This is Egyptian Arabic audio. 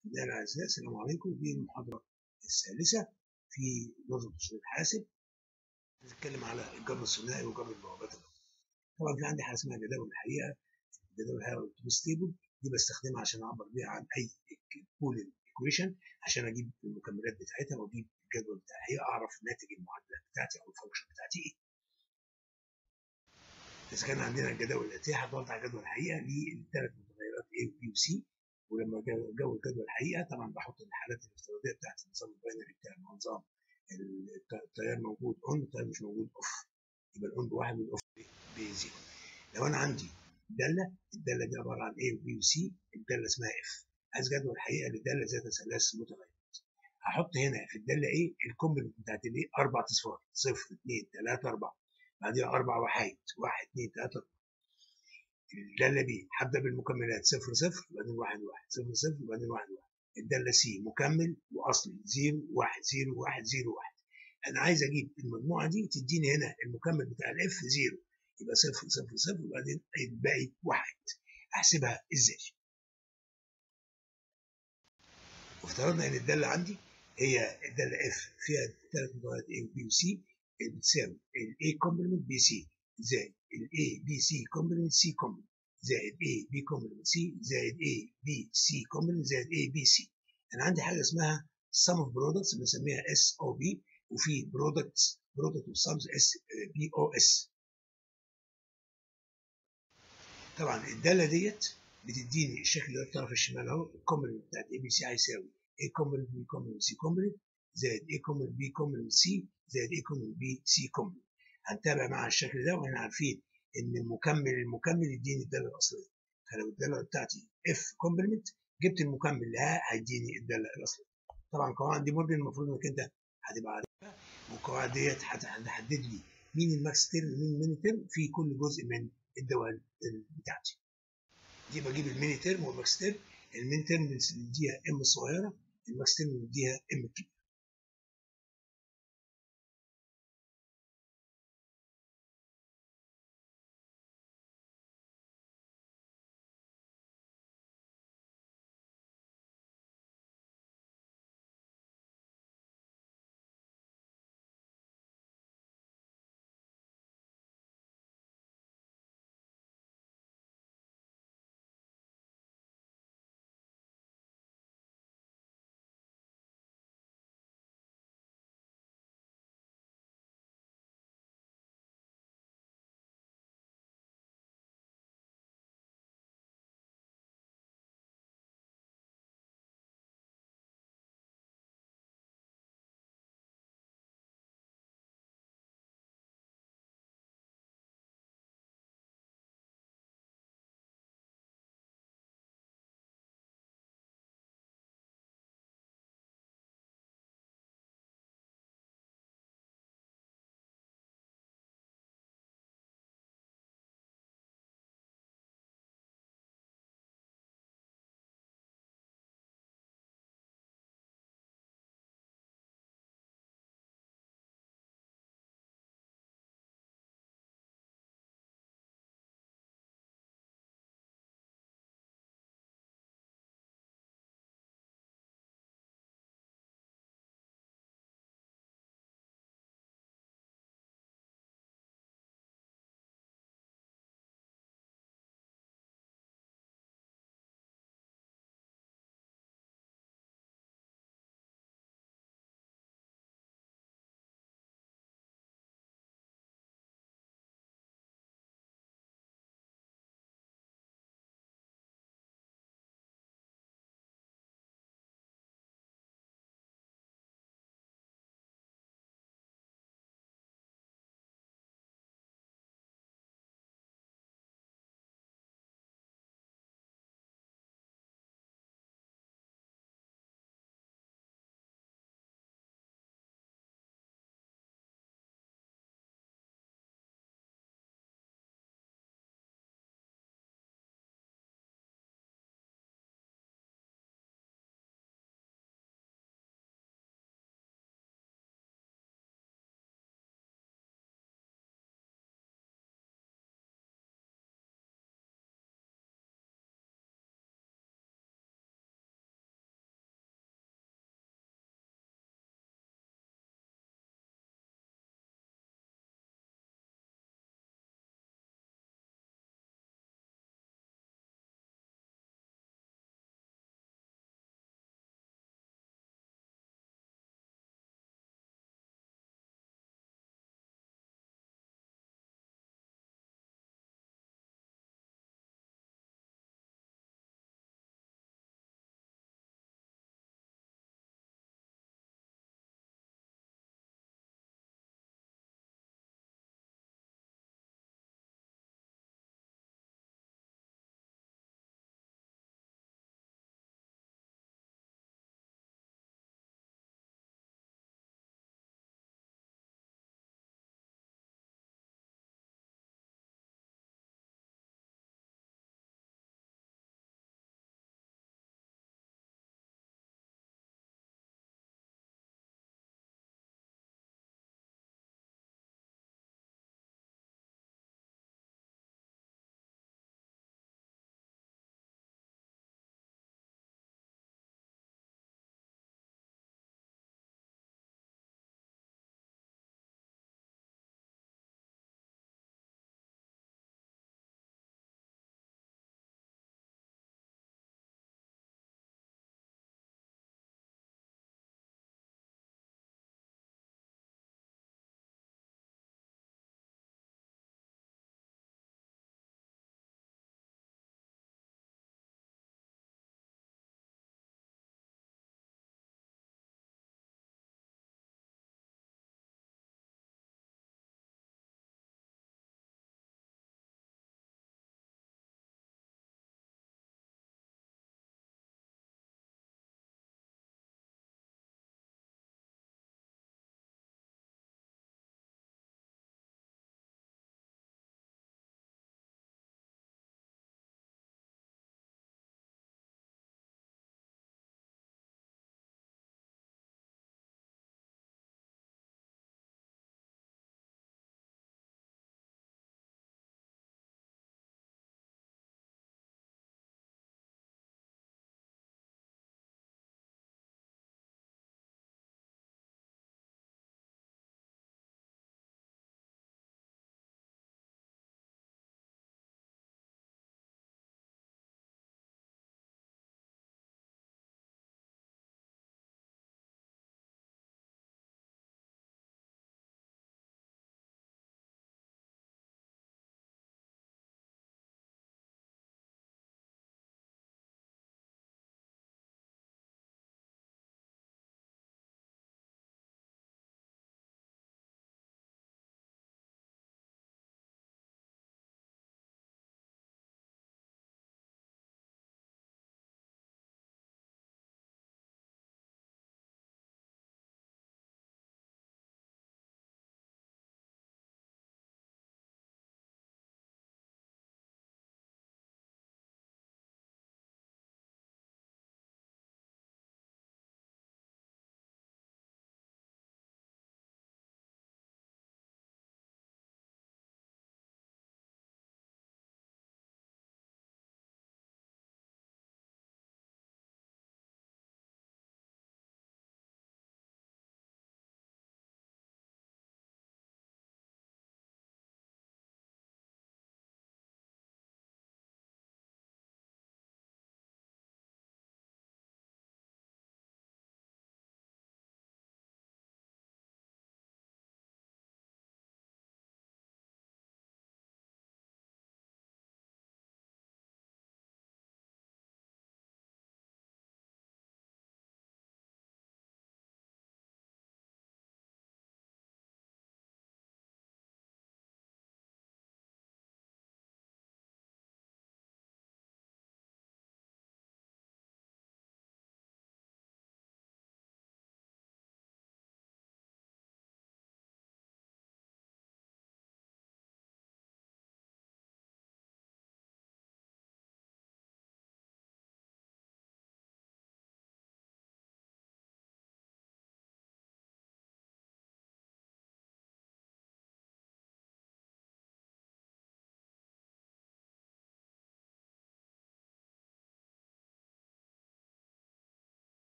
أبناء الأعزاء السلام عليكم دي المحاضرة الثالثة في نظم تشغيل الحاسب بنتكلم على الجبر الثنائي وجبر البوابات طبعا في عندي حاجة اسمها جداول الحقيقة جداول الحقيقة والتوستيبل دي بستخدمها عشان أعبر بيها عن أي بول ايكويشن عشان أجيب المكملات بتاعتها وأجيب الجدول بتاع الحقيقة أعرف ناتج المعادلة بتاعتي أو الفانكشن بتاعتي إيه. إذا كان عندنا الجداول الآتية هتوضع جدول الحقيقة للثلاث متغيرات A و B و C ولما جو الجدول الحقيقه طبعا بحط الحالات الافتراضيه بتاعت النظام الباينري بتاع النظام التيار موجود اون التيار مش موجود اوف يبقى الاون بواحد والاوف بزيرو لو انا عندي داله الداله دي عباره عن A وB وC الداله اسمها اف عايز جدول الحقيقه للداله ذات ثلاث متغيرات هحط هنا في الداله ايه الكومبلمنت بتاعت الايه اربع اصفار صفر اثنين ثلاثه اربعه بعديها اربع وحايد واحد اثنين ثلاثه اربعه الدالة بي هبدأ بالمكملات صفر صفر وبعدين واحد واحد صفر صفر وبعدين واحد واحد الدالة سي مكمل وأصلي زيرو واحد زيرو واحد زيرو واحد أنا عايز أجيب المجموعة دي تديني هنا المكمل بتاع الإف زيرو يبقى صفر صفر صفر وبعدين الباقي واحد أحسبها إزاي؟ وافترضنا إن الدالة عندي هي الدالة إف فيها ثلاث متغيرات A و B و C بتساوي ال A complement B C زائد ال A B C complement C complement زائد A B complement C زائد A B C complement زائد A B C أنا عندي حاجة اسمها sum of products بنسميها S O B وفي products product of sums S B O S طبعا الدالة ديت بتديني الشكل ده الطرف الشمال اهو الكومبلمنت بتاعت A B C هيساوي A complement B complement C complement زائد A complement B complement C زائد A complement B C complement هنتابع مع الشكل ده واحنا عارفين ان المكمل المكمل يديني الداله الاصليه فلو الداله بتاعتي اف كومبلمنت جبت المكمل لها هيديني الداله الاصليه طبعا قواعد دي مورجان المفروض انك انت هتبقى عارفها والقواعد ديت هتحدد لي مين الماكس تيرم ومين الميني تيرم في كل جزء من الدول بتاعتي دي بجيب الميني تيرم والماكس تيرم الميني تيرم بنديها ام صغيره الماكس تيرم بنديها ام كبيره